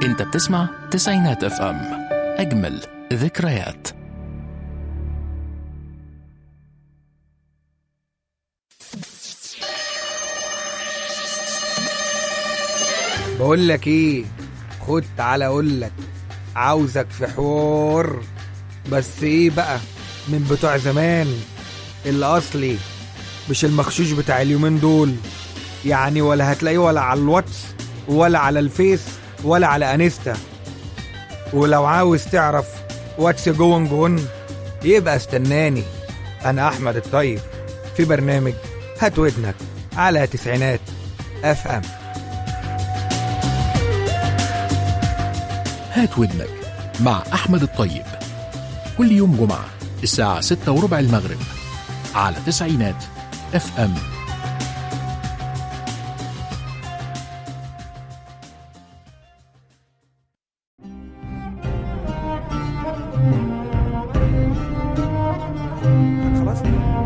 انت بتسمع تسعينات اف ام اجمل ذكريات بقول لك ايه خد تعالى اقول لك عاوزك في حوار بس ايه بقى من بتوع زمان الاصلي مش المخشوش بتاع اليومين دول يعني ولا هتلاقيه ولا على الواتس ولا على الفيس ولا على انستا ولو عاوز تعرف واتس جوين جون يبقى استناني انا احمد الطيب في برنامج هات ودنك على تسعينات اف ام هات ودنك مع أحمد الطيب كل يوم جمعة الساعة ستة وربع المغرب على تسعينات اف ام خلاص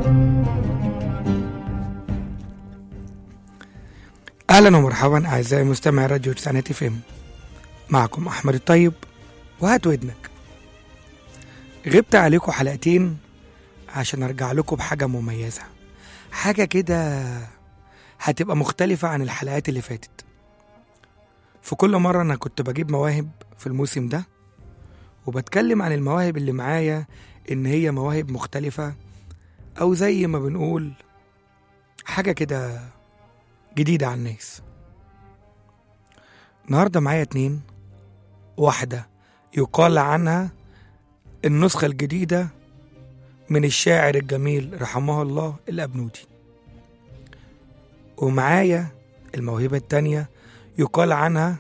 اهلا ومرحبا اعزائي مستمعي راديو تسعينات اف ام معكم احمد الطيب وهات ودنك غبت عليكم حلقتين عشان ارجع لكم بحاجه مميزه حاجه كده هتبقى مختلفه عن الحلقات اللي فاتت في كل مره انا كنت بجيب مواهب في الموسم ده وبتكلم عن المواهب اللي معايا ان هي مواهب مختلفه او زي ما بنقول حاجه كده جديده على الناس النهارده معايا اتنين واحده يقال عنها النسخه الجديده من الشاعر الجميل رحمه الله الأبنودي ومعايا الموهبة التانية يقال عنها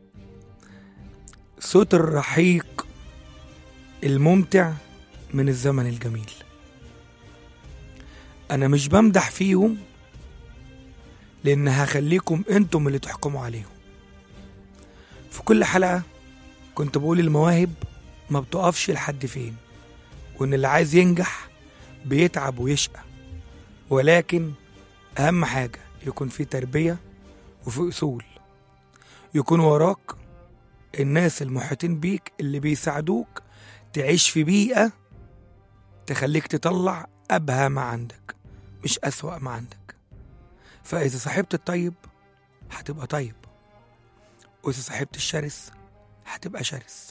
صوت الرحيق الممتع من الزمن الجميل أنا مش بمدح فيهم لأن هخليكم أنتم اللي تحكموا عليهم في كل حلقة كنت بقول المواهب ما بتقفش لحد فين وإن اللي عايز ينجح بيتعب ويشقى ولكن أهم حاجة يكون في تربية وفي أصول يكون وراك الناس المحيطين بيك اللي بيساعدوك تعيش في بيئة تخليك تطلع أبهى ما عندك مش أسوأ ما عندك فإذا صاحبت الطيب هتبقى طيب وإذا صاحبت الشرس هتبقى شرس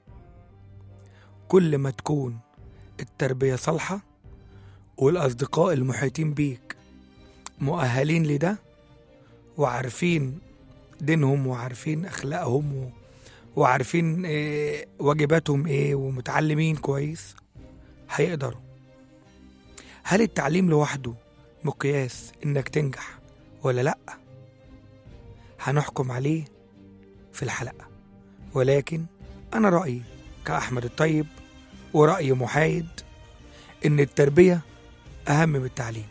كل ما تكون التربية صالحة والأصدقاء المحيطين بيك مؤهلين لده وعارفين دينهم وعارفين أخلاقهم و... وعارفين إيه واجباتهم إيه ومتعلمين كويس هيقدروا هل التعليم لوحده مقياس إنك تنجح ولا لأ هنحكم عليه في الحلقة ولكن أنا رأيي كأحمد الطيب ورأي محايد إن التربية أهم من التعليم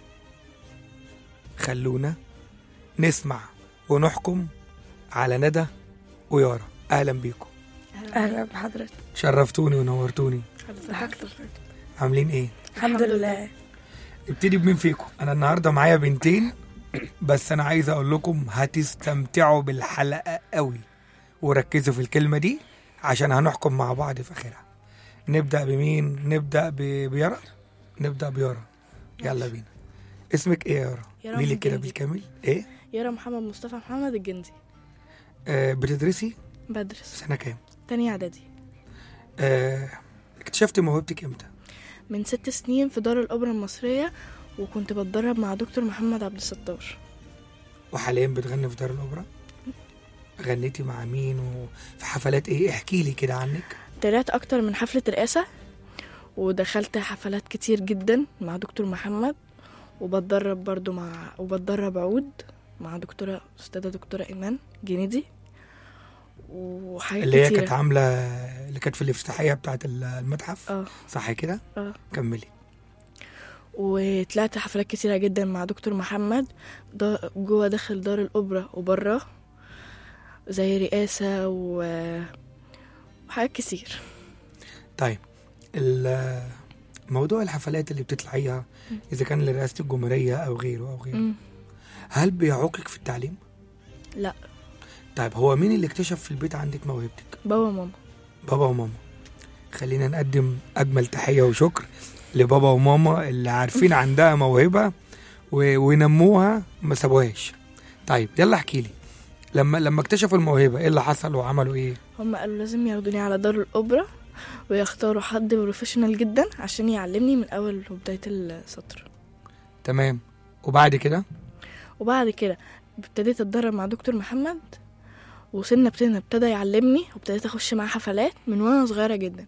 خلونا نسمع ونحكم على ندى ويارا أهلا بيكم اهلا بحضرتك شرفتوني ونورتوني حضرتك عاملين إيه؟ الحمد لله نبتدي بمين فيكم أنا النهاردة معايا بنتين بس أنا عايز أقول لكم هتستمتعوا بالحلقة قوي وركزوا في الكلمة دي عشان هنحكم مع بعض في آخرها نبدأ بمين؟ نبدأ ب- بيارا نبدأ بيارا يلا بينا اسمك ايه يا يارا؟ يارا قولي لي كده الجندي. بالكامل ايه؟ يارا محمد مصطفى محمد الجندي آه بتدرسي بدرس سنة كام؟ تانية إعدادي آه اكتشفت موهبتك امتى؟ من ست سنين في دار الأوبرا المصرية وكنت بتدرب مع دكتور محمد عبد الستار وحاليا بتغني في دار الأوبرا؟ غنيتي مع مين وفي حفلات ايه؟ احكي لي كده عنك طلعت أكتر من حفلة رئاسة ودخلت حفلات كتير جدا مع دكتور محمد وبتدرب برضو مع وبتدرب عود مع دكتورة أستاذة دكتورة إيمان جنيدي وحاجات اللي هي كتيرة كانت عاملة اللي كانت في الافتتاحية بتاعت المتحف اه صح كده؟ اه كملي وطلعت حفلات كتيرة جدا مع دكتور محمد دا- جوه داخل دار الأوبرا وبره زي رئاسة و... وحاجات كتير طيب ال- موضوع الحفلات اللي بتطلعيها اذا كان لرئاسه الجمهوريه او غيره او غيره مم. هل بيعوقك في التعليم لا طيب هو مين اللي اكتشف في البيت عندك موهبتك بابا وماما بابا وماما خلينا نقدم اجمل تحيه وشكر لبابا وماما اللي عارفين عندها موهبه و- ونموها ما سابوهاش طيب يلا احكي لي لما لما اكتشفوا الموهبه ايه اللي حصل وعملوا ايه هم قالوا لازم ياخدوني على دار الأوبرا ويختاروا حد بروفيشنال جدا عشان يعلمني من أول وبداية السطر تمام وبعد كده وبعد كده ابتديت اتدرب مع دكتور محمد وسنة ابتدى ابتدى يعلمني وابتديت اخش معاه حفلات من وانا صغيرة جدا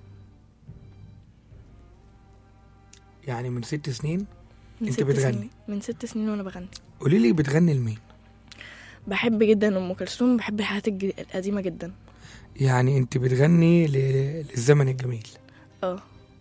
يعني من ست سنين من انت ست بتغني؟ سنين من ست سنين وانا بغني قولي لي بتغني لمين بحب جدا ام كلثوم بحب الحياة الج- القديمة جدا يعني انت بتغني ل- للزمن الجميل اه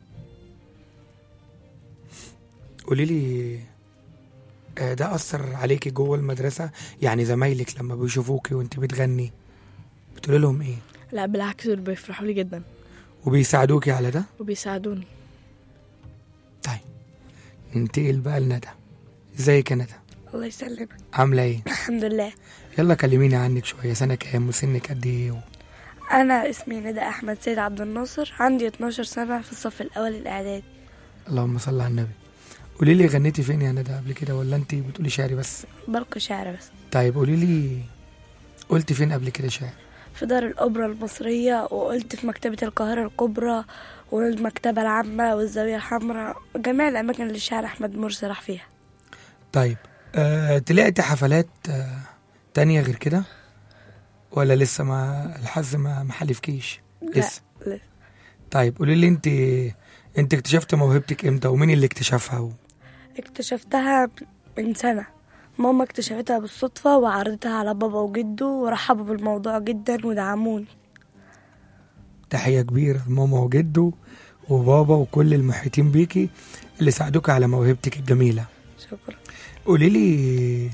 قولي لي آه، ده اثر عليكي جوه المدرسه يعني زمايلك لما بيشوفوكي وانت بتغني بتقولي لهم ايه لا بالعكس دول بيفرحوا لي جدا وبيساعدوكي على ده وبيساعدوني طيب ننتقل بقى لندى ازيك يا ندى الله يسلمك عامله ايه الحمد لله يلا كلميني عنك شويه سنه كام وسنك قد ايه و... انا اسمي ندى احمد سيد عبد الناصر عندي 12 سنه في الصف الاول الاعدادي اللهم صل على النبي قولي لي غنيتي فين يا ندى قبل كده ولا انت بتقولي شعري بس بلقي شعر بس طيب قولي لي قلت فين قبل كده شعر في دار الأوبرا المصرية وقلت في مكتبة القاهرة الكبرى والمكتبة العامة والزاوية الحمراء جميع الأماكن اللي الشاعر أحمد مرسي راح فيها طيب آه طلعتي حفلات آه تانية غير كده ولا لسه ما الحظ ما ما حلفكيش لسه لا طيب قولي لي انت انت اكتشفت موهبتك امتى ومين اللي اكتشفها و... اكتشفتها من سنة ماما اكتشفتها بالصدفة وعرضتها على بابا وجده ورحبوا بالموضوع جدا ودعموني تحية كبيرة لماما وجده وبابا وكل المحيطين بيكي اللي ساعدوك على موهبتك الجميلة شكرا قولي لي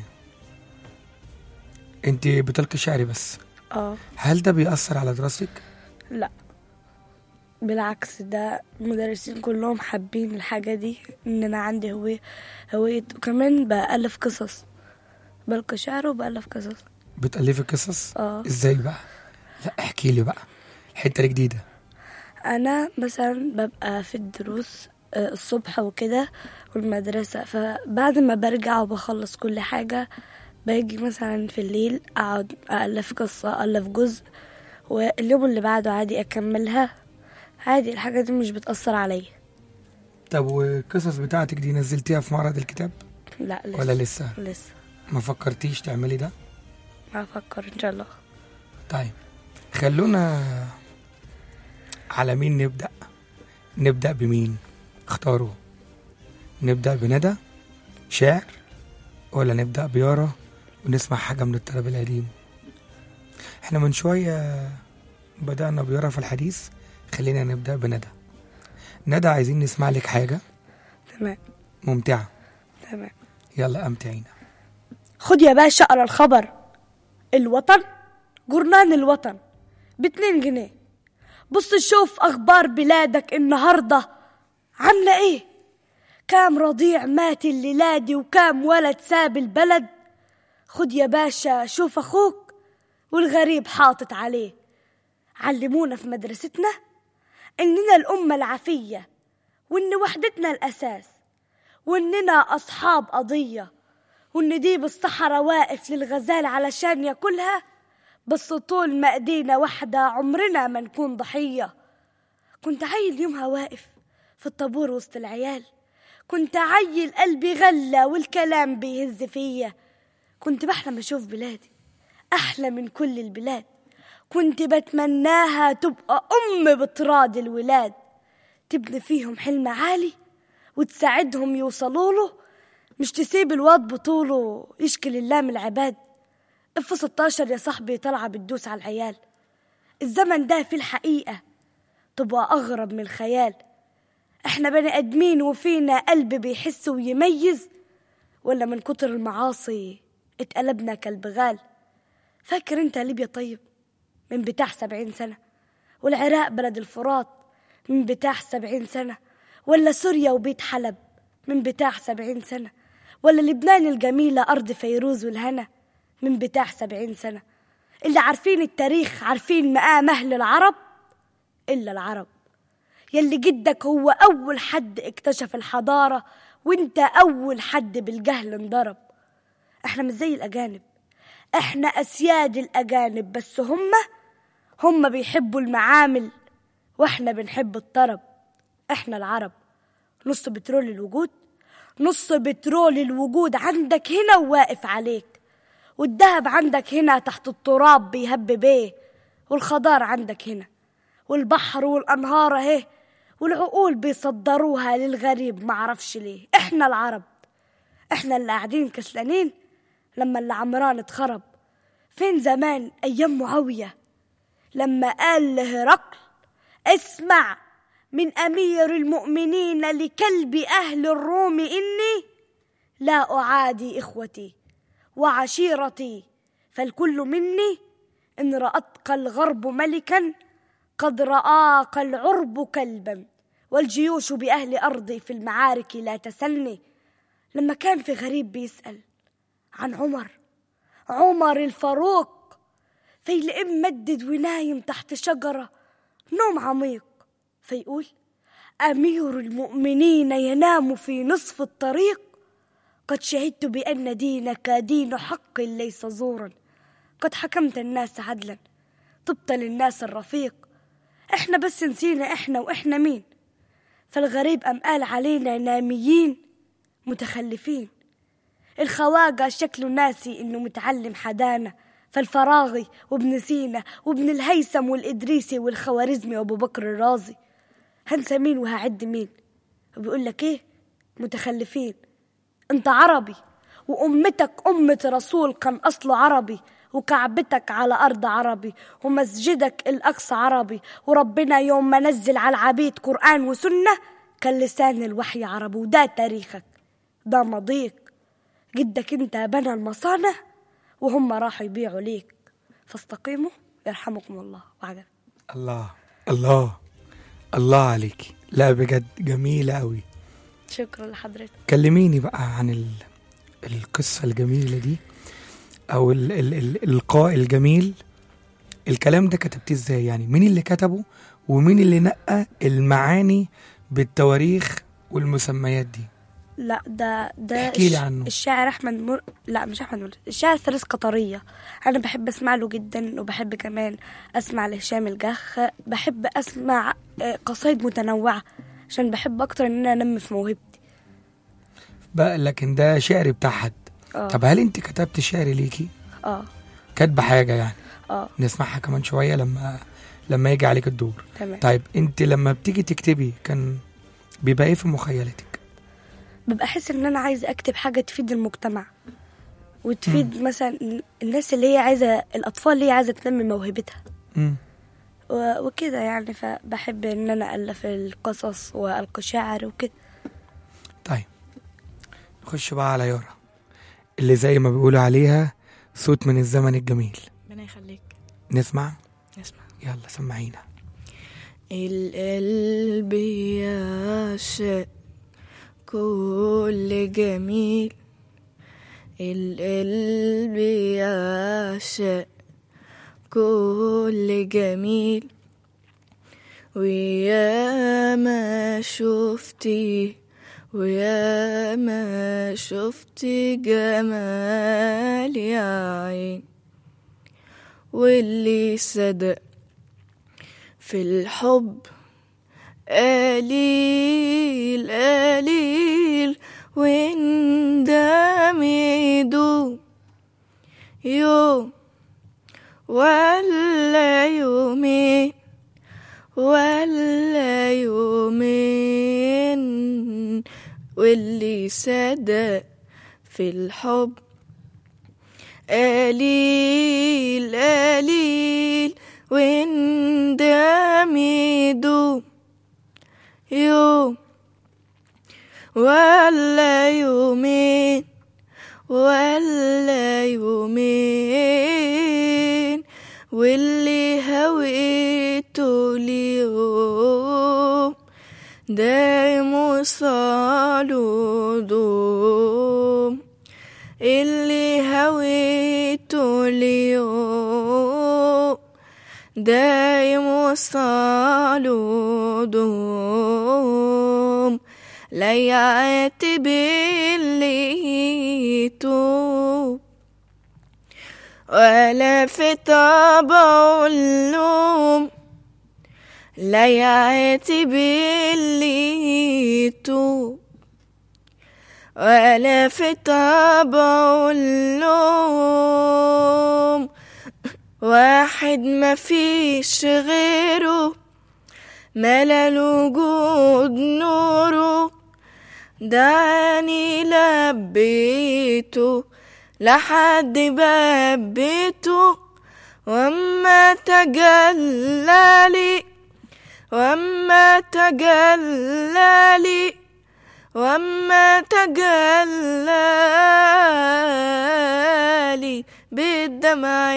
انت بتلقي شعري بس اه هل ده بيأثر على دراستك؟ لا بالعكس ده المدرسين كلهم حابين الحاجة دي ان انا عندي هوية هوية وكمان بألف قصص بلقي شعر وبألف قصص بتألفي قصص؟ اه ازاي بقى؟ لا احكي لي بقى حتة جديدة انا مثلا ببقى في الدروس آه، الصبح وكده والمدرسة فبعد ما برجع وبخلص كل حاجة باجي مثلا في الليل اقعد ألف قصة ألف جزء واليوم اللي بعده عادي اكملها عادي الحاجة دي مش بتأثر عليا طب والقصص بتاعتك دي نزلتيها في معرض الكتاب لا لسه ولا لسه؟ لسه ما فكرتيش تعملي ده؟ ما افكر ان شاء الله طيب خلونا على مين نبدأ نبدأ بمين اختاروا نبدأ بندى شعر ولا نبدأ بيارا ونسمع حاجة من الطرب القديم احنا من شوية بدأنا بيارا في الحديث خلينا نبدأ بندى ندى عايزين نسمع لك حاجة تمام ممتعة تمام يلا أمتعينا خد يا باشا اقرا الخبر الوطن جورنان الوطن باتنين جنيه بص شوف اخبار بلادك النهارده عامله ايه كام رضيع مات الليله دي وكام ولد ساب البلد خد يا باشا شوف اخوك والغريب حاطط عليه علمونا في مدرستنا اننا الامه العافيه وان وحدتنا الاساس واننا اصحاب قضيه وان دي بالصحراء واقف للغزال علشان ياكلها بس طول ما ايدينا واحدة عمرنا ما نكون ضحية كنت عيل يومها واقف في الطابور وسط العيال كنت عيل قلبي غلى والكلام بيهز فيا كنت بحلم اشوف بلادي احلى من كل البلاد كنت بتمناها تبقى ام بتراضي الولاد تبني فيهم حلم عالي وتساعدهم يوصلوا له مش تسيب الواد بطوله يشكي لله من العباد اف 16 يا صاحبي طالعه بتدوس على العيال الزمن ده في الحقيقه تبقى اغرب من الخيال احنا بني ادمين وفينا قلب بيحس ويميز ولا من كتر المعاصي اتقلبنا كالبغال فاكر انت ليبيا طيب من بتاع سبعين سنة والعراق بلد الفرات من بتاع سبعين سنة ولا سوريا وبيت حلب من بتاع سبعين سنة ولا لبنان الجميلة أرض فيروز والهنا من بتاع سبعين سنة اللي عارفين التاريخ عارفين مقام أهل العرب إلا العرب يلي جدك هو أول حد اكتشف الحضارة وانت أول حد بالجهل انضرب احنا مش زي الأجانب احنا أسياد الأجانب بس هما هما بيحبوا المعامل واحنا بنحب الطرب احنا العرب نص بترول الوجود نص بترول الوجود عندك هنا وواقف عليك والدهب عندك هنا تحت التراب بيهب بيه والخضار عندك هنا والبحر والأنهار اهي والعقول بيصدروها للغريب معرفش ليه احنا العرب احنا اللي قاعدين كسلانين لما اللي عمران اتخرب فين زمان ايام معاويه لما قال لهرقل اسمع من امير المؤمنين لكلب اهل الروم اني لا اعادي اخوتي وعشيرتي فالكل مني ان راتك الغرب ملكا قد راك العرب كلبا والجيوش باهل ارضي في المعارك لا تسلني لما كان في غريب بيسال عن عمر عمر الفاروق فيلاقيه ممدد ونايم تحت شجرة نوم عميق فيقول أمير المؤمنين ينام في نصف الطريق قد شهدت بأن دينك دين حق ليس زورا قد حكمت الناس عدلا طبت للناس الرفيق احنا بس نسينا احنا واحنا مين فالغريب أم قال علينا ناميين متخلفين الخواجة شكله ناسي إنه متعلم حدانا فالفراغي وابن سينا وابن الهيثم والإدريسي والخوارزمي وأبو بكر الرازي هنسى مين وهعد مين وبيقول لك إيه متخلفين أنت عربي وأمتك أمة رسول كان أصله عربي وكعبتك على أرض عربي ومسجدك الأقصى عربي وربنا يوم ما نزل على العبيد قرآن وسنة كان لسان الوحي عربي وده تاريخك ده ماضيك جدك انت بنى المصانع وهم راحوا يبيعوا ليك فاستقيموا يرحمكم الله وعجب الله الله الله عليك لا بجد جميلة قوي شكرا لحضرتك كلميني بقى عن ال... القصة الجميلة دي أو ال... ال... ال... الإلقاء الجميل الكلام ده كتبتيه ازاي يعني مين اللي كتبه ومين اللي نقى المعاني بالتواريخ والمسميات دي لا ده ده احكي لي الش- عنه. الشاعر احمد مر... لا مش احمد مر... الشاعر فارس قطريه انا بحب اسمع له جدا وبحب كمان اسمع لهشام الجخ بحب اسمع آه، قصايد متنوعه عشان بحب اكتر ان انا انمي في موهبتي بقى لكن ده شعر بتاع حد اه طب هل انت كتبت شعر ليكي اه كاتبه حاجة يعني اه نسمعها كمان شوية لما لما يجي عليك الدور تمام طيب انت لما بتيجي تكتبي كان بيبقى ايه في مخيلتك ببقى احس ان انا عايزه اكتب حاجه تفيد المجتمع وتفيد مثلا الناس اللي هي عايزه الاطفال اللي هي عايزه تنمي موهبتها مم. و- وكده يعني فبحب ان انا الف القصص والقي شعر وكده طيب نخش بقى على يارا اللي زي ما بيقولوا عليها صوت من الزمن الجميل ربنا يخليك نسمع اسمع يلا سمعينا القلب يعشق كل جميل القلب يعشق كل جميل ويا ما شفتي ويا ما شفتي جمال يا عين واللي صدق في الحب قليل قليل وندم يدوم يوم ولا يومين ولا يومين واللي صدق في الحب قليل قليل وندم يدوم يوم ولا يومين ولا يومين واللي هويته اليوم دايم وصاله دوم اللي هويته اليوم دايم وصاله دوم لا يعتب اللي يتوب ولا في طبعه اللوم لا يعتب اللي يتوب ولا في طبعه اللوم واحد ما فيش غيره ملا الوجود نوره دعاني لبيته لحد باب بيته وما تجلالي وما تجلالي وما تجلالي بالدمع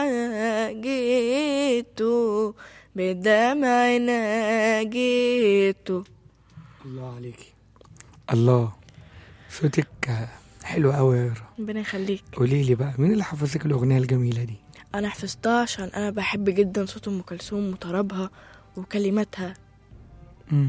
ناجيته بالدمع ناجيته الله عليكي الله صوتك حلو قوي يا يارا ربنا يخليك قولي لي بقى مين اللي حفظك الاغنيه الجميله دي انا حفظتها عشان انا بحب جدا صوت ام كلثوم وطربها وكلماتها امم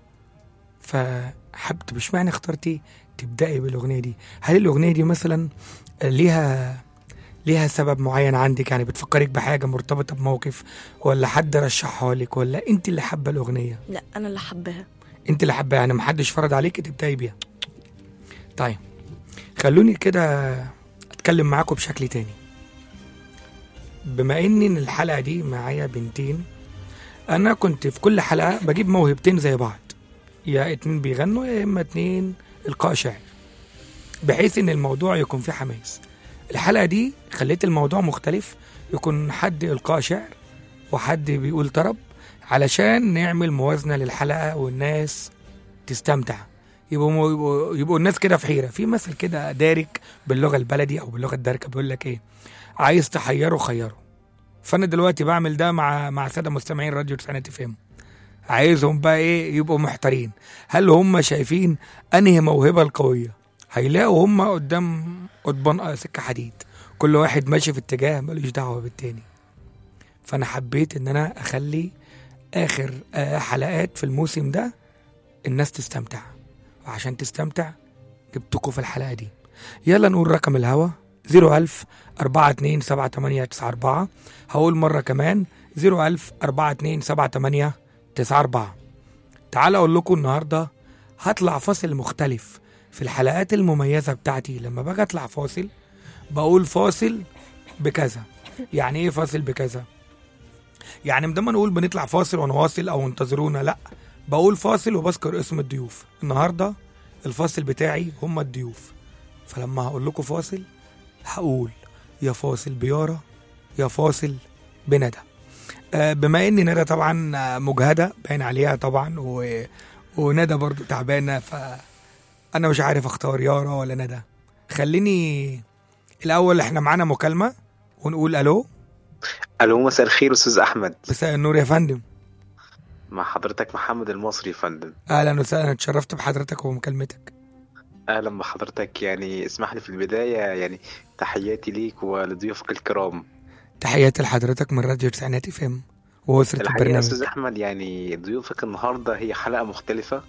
فحبت مش معنى اخترتي تبدأي بالأغنية دي هل الأغنية دي مثلا ليها ليها سبب معين عندك يعني بتفكرك بحاجة مرتبطة بموقف ولا حد رشحها لك ولا انت اللي حابة الأغنية لا انا اللي حباها انت اللي حابة يعني محدش فرض عليك تبدأي بيها طيب خلوني كده اتكلم معاكم بشكل تاني بما ان الحلقة دي معايا بنتين انا كنت في كل حلقة بجيب موهبتين زي بعض يا اتنين بيغنوا يا اما اتنين القاء شعر بحيث ان الموضوع يكون فيه حماس الحلقة دي خليت الموضوع مختلف يكون حد القاء شعر وحد بيقول طرب علشان نعمل موازنة للحلقة والناس تستمتع يبقوا يبقوا, يبقوا الناس كده في حيرة في مثل كده دارك باللغة البلدي او باللغة الداركة بيقول لك ايه عايز تحيره خيره فانا دلوقتي بعمل ده مع مع ساده مستمعين راديو تسعينات اف ام عايزهم بقى ايه يبقوا محتارين هل هم شايفين انهي موهبه القويه هيلاقوا هم قدام قضبان سكه حديد كل واحد ماشي في اتجاه ملوش دعوه بالتاني فانا حبيت ان انا اخلي اخر آه، حلقات في الموسم ده الناس تستمتع وعشان تستمتع جبتكم في الحلقه دي يلا نقول رقم الهوا 01000 42 78 94 هقول مرة كمان 01000 42 78 94 تعال أقول لكم النهاردة هطلع فاصل مختلف في الحلقات المميزة بتاعتي لما باجي أطلع فاصل بقول فاصل بكذا يعني إيه فاصل بكذا يعني بدل ما نقول بنطلع فاصل ونواصل أو انتظرونا لأ بقول فاصل وبذكر اسم الضيوف النهاردة الفاصل بتاعي هم الضيوف فلما هقول لكم فاصل هقول يا فاصل بيارة يا فاصل بندى آه، بما ان ندى طبعا آه، مجهدة باين عليها طبعا و... وندى برضو تعبانة فأنا مش عارف اختار يارا ولا ندى خليني الأول احنا معانا مكالمة ونقول ألو الو مساء الخير استاذ احمد مساء النور يا فندم مع حضرتك محمد المصري يا فندم أهلا وسهلا اتشرفت بحضرتك ومكالمتك اهلا بحضرتك يعني اسمح لي في البدايه يعني تحياتي ليك ولضيوفك الكرام تحياتي لحضرتك من راديو تسعينات اف ام وأسرة الحقيقه يا البرنامج استاذ احمد يعني ضيوفك النهارده هي حلقه مختلفه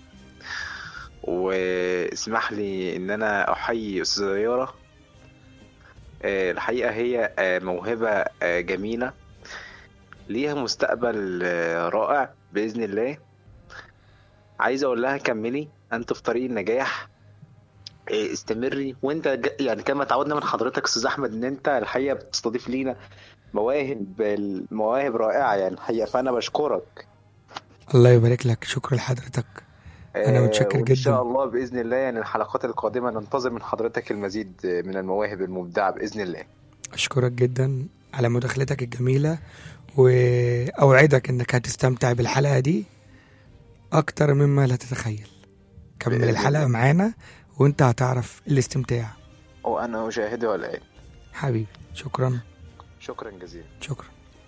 واسمح لي ان انا احيي استاذه يارا آه، الحقيقه هي آه، موهبه آه، جميله ليها مستقبل آه، رائع باذن الله عايز اقول لها كملي انت في طريق النجاح إيه، استمري وانت ج- يعني كما تعودنا من حضرتك استاذ احمد ان انت الحقيقه بتستضيف لينا مواهب المواهب رائعه يعني الحقيقه فانا بشكرك الله يبارك لك شكرا لحضرتك أنا آه، متشكر وان جدا. شاء الله باذن الله يعني الحلقات القادمه ننتظر من حضرتك المزيد من المواهب المبدعه باذن الله أشكرك جدا على مداخلتك الجميلة وأوعدك إنك هتستمتع بالحلقة دي أكتر مما لا تتخيل كمل بإذن الحلقة الله. معانا وأنت هتعرف الاستمتاع وانا اشاهده الان حبيبي شكرا شكرا جزيلا شكرا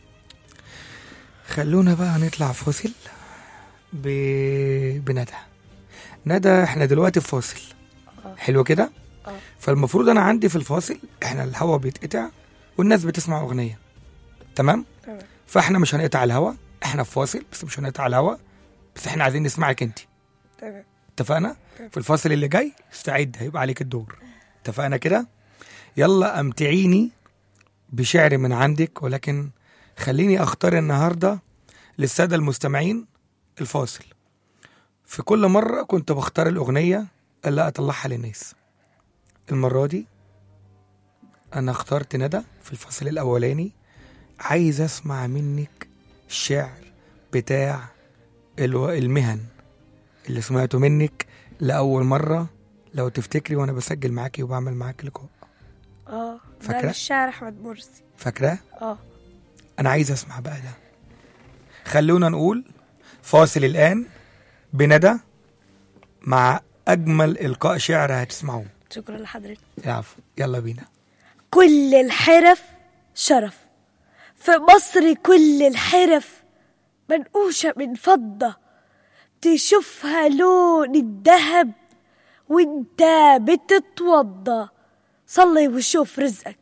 خلونا بقى نطلع فاصل ب... بندى ندى احنا دلوقتي في فاصل حلو كده اه. فالمفروض انا عندي في الفاصل احنا الهوا بيتقطع والناس بتسمع اغنيه تمام تمام فاحنا مش هنقطع الهوا احنا في فاصل بس مش هنقطع الهوا بس احنا عايزين نسمعك انت تمام اتفقنا في الفاصل اللي جاي استعد هيبقى عليك الدور اتفقنا كده يلا امتعيني بشعر من عندك ولكن خليني اختار النهارده للساده المستمعين الفاصل في كل مره كنت بختار الاغنيه اللي اطلعها للناس المره دي انا اخترت ندى في الفصل الاولاني عايز اسمع منك الشعر بتاع الو- المهن اللي سمعته منك لأول مرة لو تفتكري وأنا بسجل معاكي وبعمل معاكي لقاء اه فاكرة؟ ده الشاعر احمد مرسي فاكراه؟ اه أنا عايز أسمع بقى ده خلونا نقول فاصل الآن بندى مع أجمل إلقاء شعر هتسمعوه شكرا لحضرتك العفو يلا بينا كل الحرف شرف في مصر كل الحرف منقوشة من فضة تشوفها لون الذهب وانت بتتوضى صلي وشوف رزقك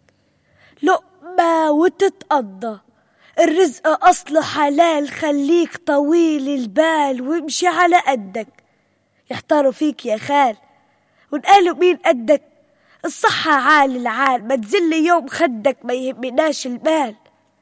لقمة وتتقضى الرزق أصله حلال خليك طويل البال وامشي على قدك يحتاروا فيك يا خال ونقالوا مين قدك الصحة عال العال ما تزل يوم خدك ما يهمناش المال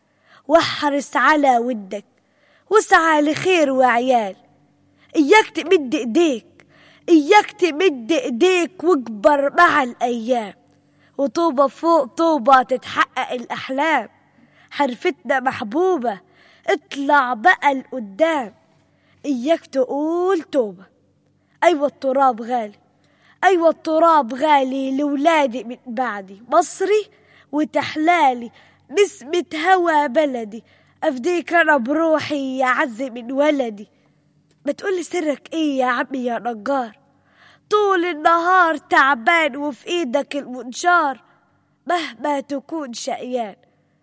واحرص على ودك واسعى لخير وعيال إياك تمد إيديك إياك تمد إيديك واكبر مع الأيام وطوبة فوق طوبة تتحقق الأحلام حرفتنا محبوبة اطلع بقى لقدام إياك تقول توبة أيوة التراب غالي أيوة التراب غالي لولادي من بعدي مصري وتحلالي نسمة هوا بلدي أفديك أنا بروحي يا عز من ولدي ما تقولي سرك إيه يا عمي يا نجار طول النهار تعبان وفي إيدك المنشار مهما تكون شقيان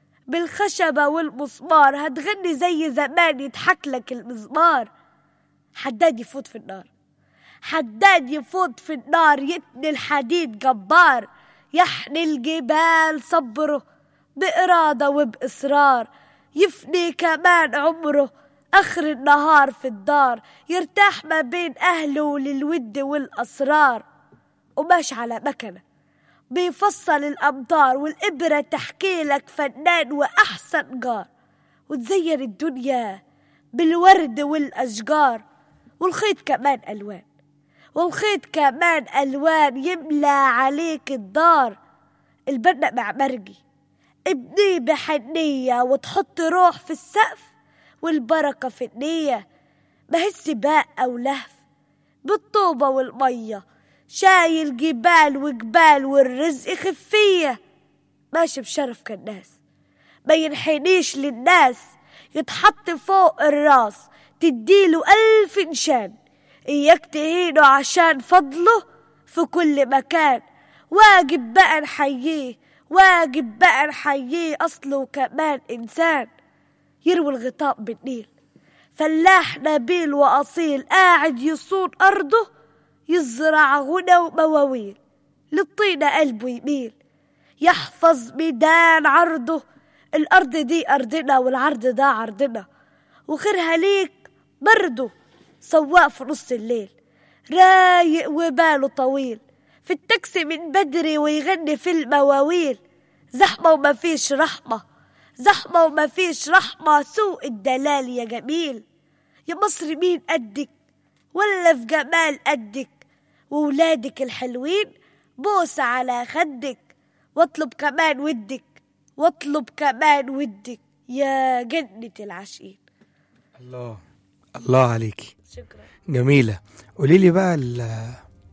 بالخشبة والمسمار هتغني زي زمان يضحك لك المزمار حداد يفوت في النار حداد يفوت في النار يتني الحديد جبار يحني الجبال صبره بإرادة وبإصرار يفني كمان عمره آخر النهار في الدار يرتاح ما بين أهله للود والأسرار وماشي على مكنة بيفصل الأمطار والإبرة تحكي لك فنان وأحسن جار وتزين الدنيا بالورد والأشجار والخيط كمان ألوان والخيط كمان ألوان يملى عليك الدار البنا مع مرجي ابنيه بحنية وتحط روح في السقف والبركة في النية ما هي سباق أو لهف بالطوبة والمية شايل جبال وجبال والرزق خفية ماشي بشرف كالناس ما ينحنيش للناس يتحط فوق الراس تديله ألف نشان إياك تهينه عشان فضله في كل مكان واجب بقى نحييه واجب بقى نحييه أصله كمان إنسان يروي الغطاء بالنيل فلاح نبيل وأصيل قاعد يصون أرضه يزرع غنى ومواويل للطينة قلبه يميل يحفظ ميدان عرضه الأرض دي أرضنا والعرض ده عرضنا وخيرها ليك برضه سواق في نص الليل رايق وباله طويل في التاكسي من بدري ويغني في المواويل زحمة ومفيش رحمة زحمة ومفيش رحمة سوق الدلال يا جميل يا مصر مين قدك ولا في جمال قدك وولادك الحلوين بوسة على خدك واطلب كمان ودك واطلب كمان ودك يا جنة العاشقين الله الله عليكي شكرا جميلة قولي لي بقى ال-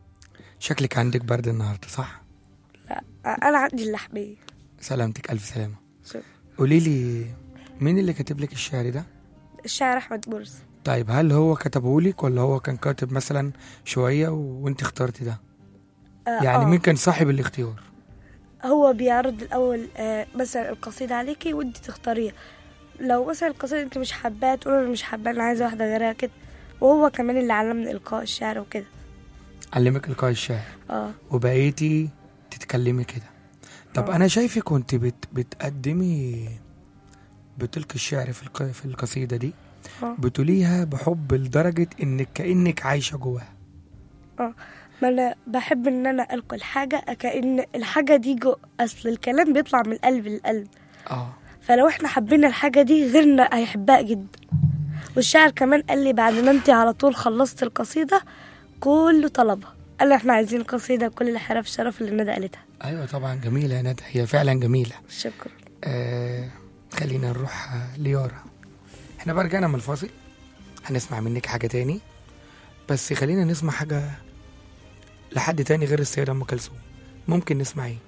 شكلك عندك برد النهاردة صح؟ لا أنا عندي اللحمية سلامتك ألف سلامة شكرا قولي لي مين اللي كاتب لك الشعر ده؟ الشاعر أحمد مرسي طيب هل هو كتبه لك ولا هو كان كاتب مثلا شوية و- وانت اخترتي ده؟ آه يعني آه. مين كان صاحب الاختيار؟ هو بيعرض الأول آه مثلا القصيدة عليكي وانت تختاريها لو مثلا القصيدة انت مش حباها تقول انا مش حباها انا عايزة واحدة غيرها كده وهو كمان اللي علمني إلقاء الشعر وكده علمك إلقاء الشعر اه وبقيتي تتكلمي كده طب آه. أنا شايفك كنت بت بتقدمي بتلقي الشعر في الق... في القصيدة دي آه. بتقوليها بحب لدرجة انك كأنك عايشة جواها ما انا بحب ان انا القي الحاجه كأن الحاجه دي جو اصل الكلام بيطلع من القلب للقلب اه فلو احنا حبينا الحاجه دي غيرنا هيحبها جدا والشاعر كمان قال لي بعد ما انت على طول خلصت القصيده كله طلبها قال لي احنا عايزين قصيده بكل الحرف الشرف اللي ندى قالتها ايوه طبعا جميلة يا ندى هي فعلا جميلة شكرا آه خلينا نروح آه، ليارا احنا بقى رجعنا من الفاصل هنسمع منك حاجة تاني بس خلينا نسمع حاجة لحد تاني غير السيدة أم كلثوم ممكن نسمع ايه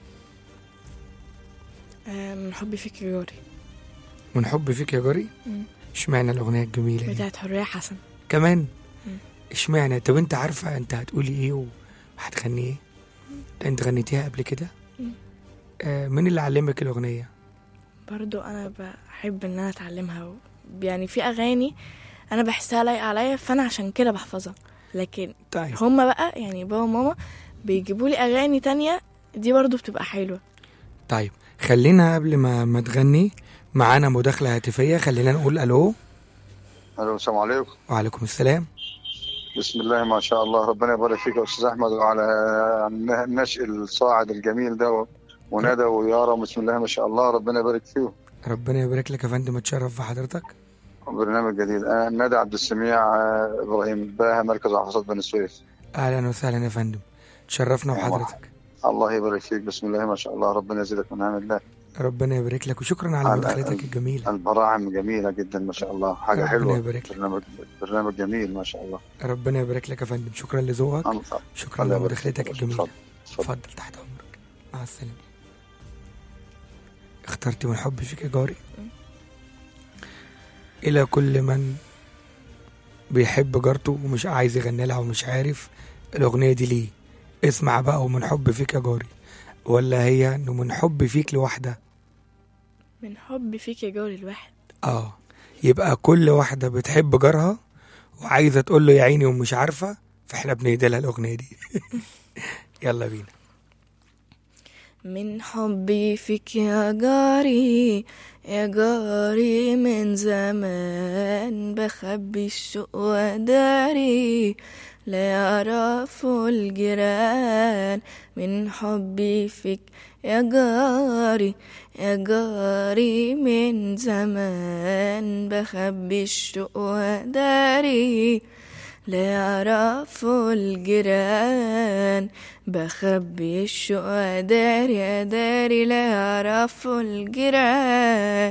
آه، من حبي فيك يا جاري من حب فيك يا جاري مم. اشمعنى الأغنية الجميلة دي بتاعت حرية حسن كمان مم. اشمعنى طب انت عارفة انت هتقولي ايه وهتغني ايه ده انت غنيتيها قبل كده مم. آه مين اللي علمك الأغنية برضو انا بحب ان انا اتعلمها و... يعني في اغاني انا بحسها لايقه عليا فانا عشان كده بحفظها لكن طيب هما بقى يعني بابا وماما بيجيبوا لي اغاني تانية دي برضو بتبقى حلوه طيب خلينا قبل ما ما تغني معانا مداخلة هاتفية خلينا نقول ألو الو السلام عليكم وعليكم السلام بسم الله ما شاء الله ربنا يبارك فيك يا استاذ احمد وعلى النشء الصاعد الجميل ده وندى ويارا بسم الله ما شاء الله ربنا يبارك فيهم ربنا يبارك لك يا فندم اتشرف بحضرتك برنامج جديد انا ندى عبد السميع آه، ابراهيم باها مركز محافظه بني سويف اهلا وسهلا يا فندم تشرفنا بحضرتك الله يبارك فيك بسم الله ما شاء الله ربنا يزيدك من نعم الله ربنا يبارك لك وشكرا على على- مداخلتك الجميلة البراعم جميلة جدا ما شاء الله حاجه ربنا حلوه يبارك لك. برنامج برنامج جميل ما شاء الله ربنا يبارك لك يا فندم شكرا لذوقك الله شكرا الله يبارك لمداخلتك فيك. الجميلة اتفضل اتفضل. اتفضل تحت امرك مع السلامة اخترت من حب فيك يا جاري الى كل من بيحب جارته ومش عايز يغني لها ومش عارف الاغنية دي ليه اسمع بقى ومن حب فيك يا جاري ولا هي انه من حب فيك لوحده من حبي فيك يا جاري الواحد اه يبقى كل واحدة بتحب جارها وعايزة تقول له يا عيني ومش عارفة فاحنا بنهدي لها الأغنية دي يلا بينا من حبي فيك يا جاري يا جاري من زمان بخبي الشوق وداري لا يعرفوا الجيران من حبي فيك يا جاري يا جاري من زمان بخبي الشوق وداري لا يعرفوا الجيران بخبي الشوق داري داري لا يعرفوا الجيران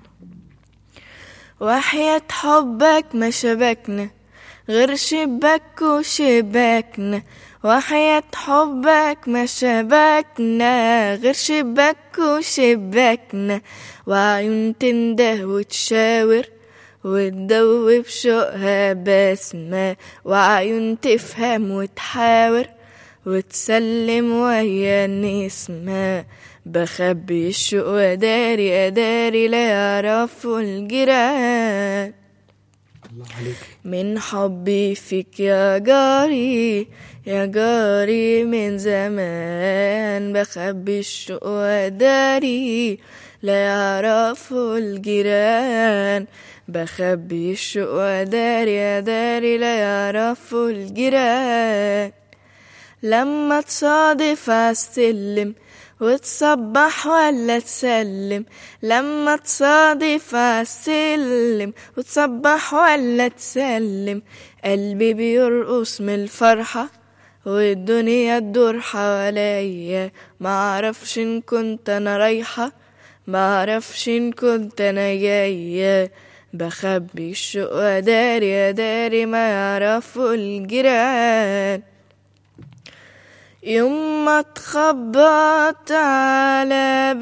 وحياة حبك ما شبكنا غير شباك وشباكنا وحياة حبك ما شبكنا غير شباك وشباكنا وعيون تنده وتشاور وتدوب شوقها بسمة وعيون تفهم وتحاور وتسلم وهي النسمة بخبي الشوق داري أداري لا يعرفوا الجيران الله عليك من حبي فيك يا جاري يا جاري من زمان بخبي الشوق وداري لا يعرفوا الجيران بخبي الشوق وداري يا داري لا يعرفوا الجيران لما تصادف عالسلم وتصبح ولا تسلم لما تصادف عالسلم وتصبح ولا تسلم قلبي بيرقص من الفرحة والدنيا تدور حواليا معرفش ان كنت انا رايحة معرفش ان كنت انا جاية بخبي الشوق داري داري ما يعرفوا الجيران يوم ما تخبط على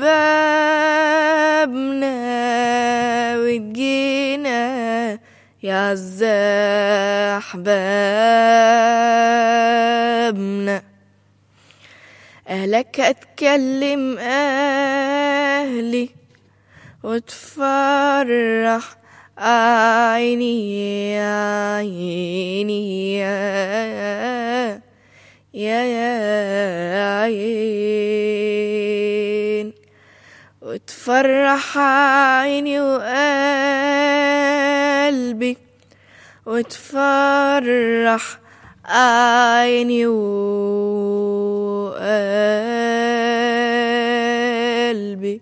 بابنا وتجينا يعز أحبابنا أهلك أتكلم أهلي وتفرح عيني يا عيني يا يا يا عين وتفرح عيني وقلبي وتفرح عيني وقلبي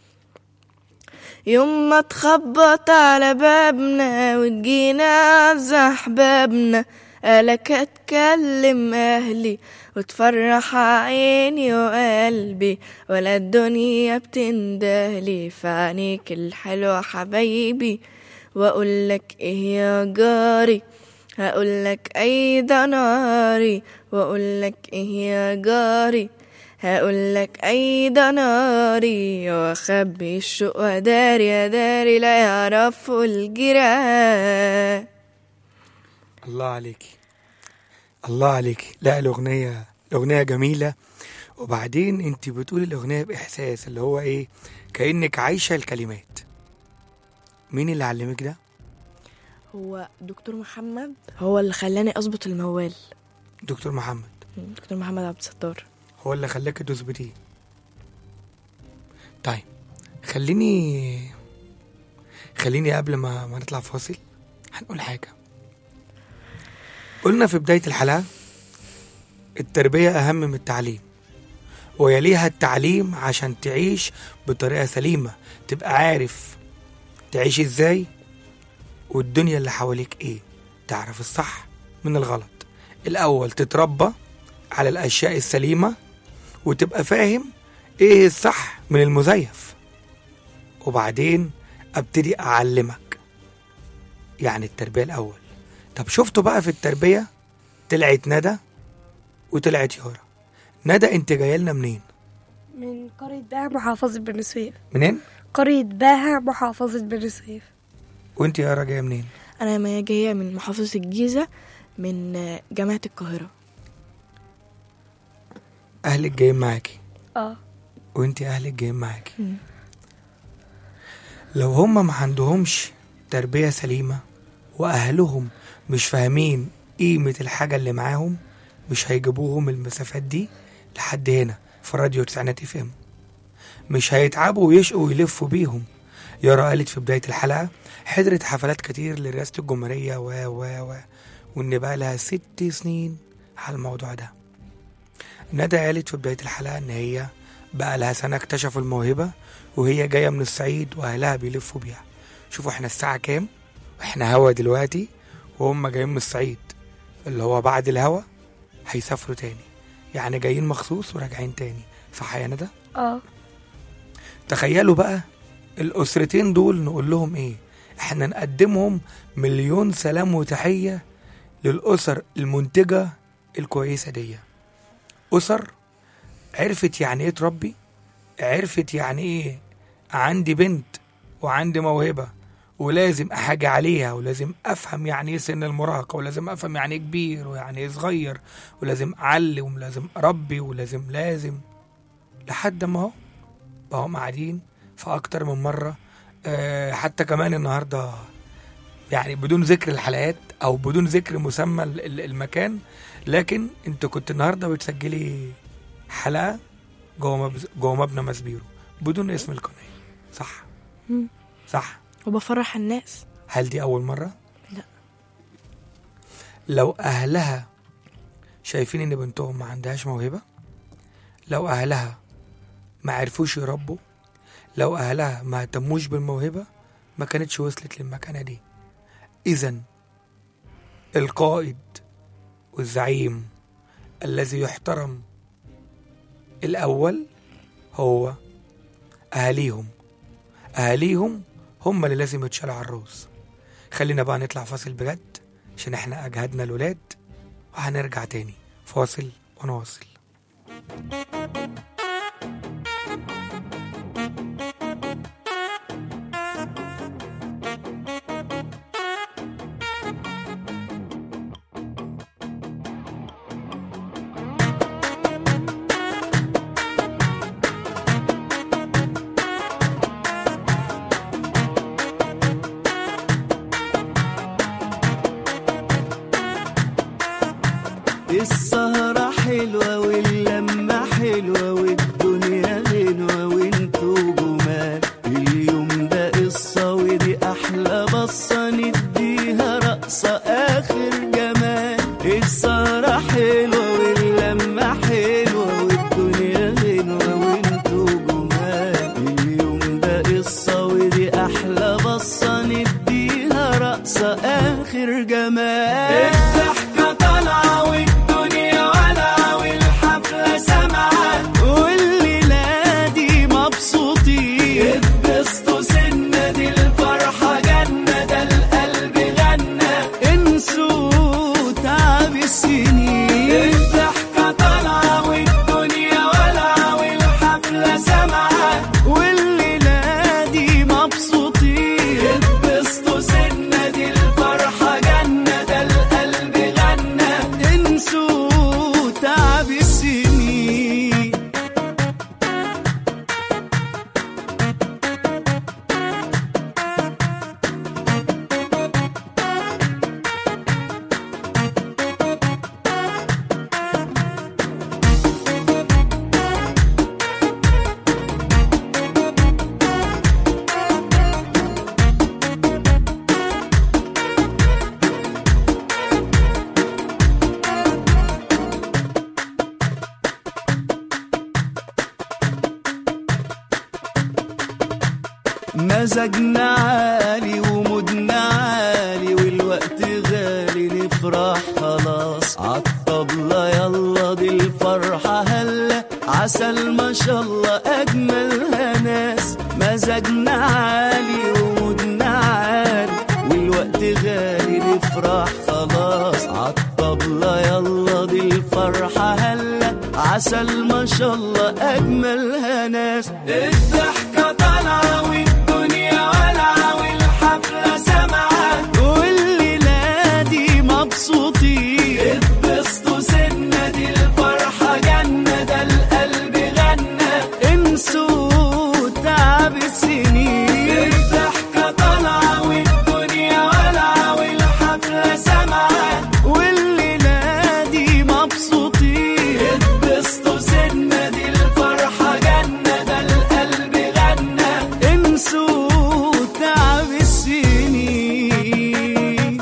يوم ما تخبط على بابنا وتجينا في احبابنا قالك اتكلم اهلي وتفرح عيني وقلبي ولا الدنيا بتندهلي في عينيك الحلوة حبايبي واقولك ايه يا جاري هقولك اي ده ناري واقولك ايه يا جاري هقولك اي ده ناري واخبي الشوق وداري يا داري لا يعرفوا الجيران الله عليكي الله عليكي لا الأغنية الأغنية جميلة وبعدين انت بتقولي الأغنية بإحساس اللي هو ايه كأنك عايشة الكلمات مين اللي علمك ده؟ هو دكتور محمد هو اللي خلاني اظبط الموال دكتور محمد دكتور محمد عبد الستار هو اللي خلاك تثبتيه طيب خليني خليني قبل ما ما نطلع فاصل هنقول حاجة قلنا في بداية الحلقة التربية أهم من التعليم ويليها التعليم عشان تعيش بطريقة سليمة تبقى عارف تعيش ازاي والدنيا اللي حواليك ايه تعرف الصح من الغلط الأول تتربى على الأشياء السليمة وتبقى فاهم ايه الصح من المزيف وبعدين ابتدي اعلمك يعني التربية الاول طب شفتوا بقى في التربية طلعت ندى وطلعت يارا ندى انت جايه لنا منين من قرية باها محافظة بني سويف منين قرية باها محافظة بني سويف وانت يارا جايه منين انا ما جايه من محافظه الجيزه من جامعه القاهره اهلك جايين معاكي اه وانت اهلك جايين معاكي مم. لو هما ما عندهمش تربية سليمة واهلهم مش فاهمين قيمة الحاجة اللي معاهم مش هيجيبوهم المسافات دي لحد هنا في راديو تسعينات اف ام مش هيتعبوا ويشقوا ويلفوا بيهم يارا قالت في بداية الحلقة حضرت حفلات كتير لرئاسة الجمهورية و و و وإن بقى لها ست سنين على الموضوع ده ندى قالت في بداية الحلقة إن هي بقى لها سنة اكتشفوا الموهبة وهي جاية من الصعيد وأهلها بيلفوا بيها شوفوا احنا الساعة كام واحنا هوا دلوقتي وهم جايين من الصعيد اللي هو بعد الهوا هيسافروا تاني يعني جايين مخصوص وراجعين تاني صح يا ندى؟ اه تخيلوا بقى الأسرتين دول نقول لهم إيه إحنا نقدمهم مليون سلام وتحية للأسر المنتجة الكويسة دي أسر عرفت يعني إيه تربي عرفت يعني إيه عندي بنت وعندي موهبة ولازم أحاجة عليها ولازم أفهم يعني إيه سن المراهقة ولازم أفهم يعني إيه كبير ويعني إيه صغير ولازم أعلم ولازم أربي ولازم لازم لحد ما هو بقوا قاعدين في اكتر من مره آه، حتى كمان النهارده يعني بدون ذكر الحلقات او بدون ذكر مسمى ال- ال- المكان لكن انت كنت النهارده بتسجلي حلقه جوه مبز- جوه مبنى مسبيرو بدون اسم القناه صح مم. صح وبفرح الناس هل دي اول مره لا. لو اهلها شايفين ان بنتهم ما عندهاش موهبه لو اهلها ما عرفوش يربوا لو اهلها ما اهتموش بالموهبه ما كانتش وصلت للمكانه دي اذا القائد والزعيم الذي يحترم الاول هو اهاليهم اهاليهم هم اللي لازم يتشالوا على الروس خلينا بقى نطلع فاصل بجد عشان احنا اجهدنا الولاد وهنرجع تاني فاصل ونواصل السهرة حلوة واللمة حلوة والدنيا غنوة وانتوا جمال مزاجنا عالي ومودنا عالي والوقت غالي نفرح خلاص عالطبلة يلا دي الفرحة هلا عسل ما شاء الله أجملها ناس مزاجنا عالي ومودنا عالي والوقت غالي نفرح خلاص عالطبلة يلا دي الفرحة هلا عسل ما شاء الله أجملها ناس الضحكة طالعة والدنيا والعة والحفلة سمعة والليلة دي مبسوطين اتبسطوا سنة دي الفرحة جنة ده القلب غنى انسوا تعب السنين الضحكة طالعة والدنيا والعة والحفلة سمعة والليلة دي مبسوطين اتبسطوا سنة دي الفرحة جنة ده القلب غنى انسوا تعب السنين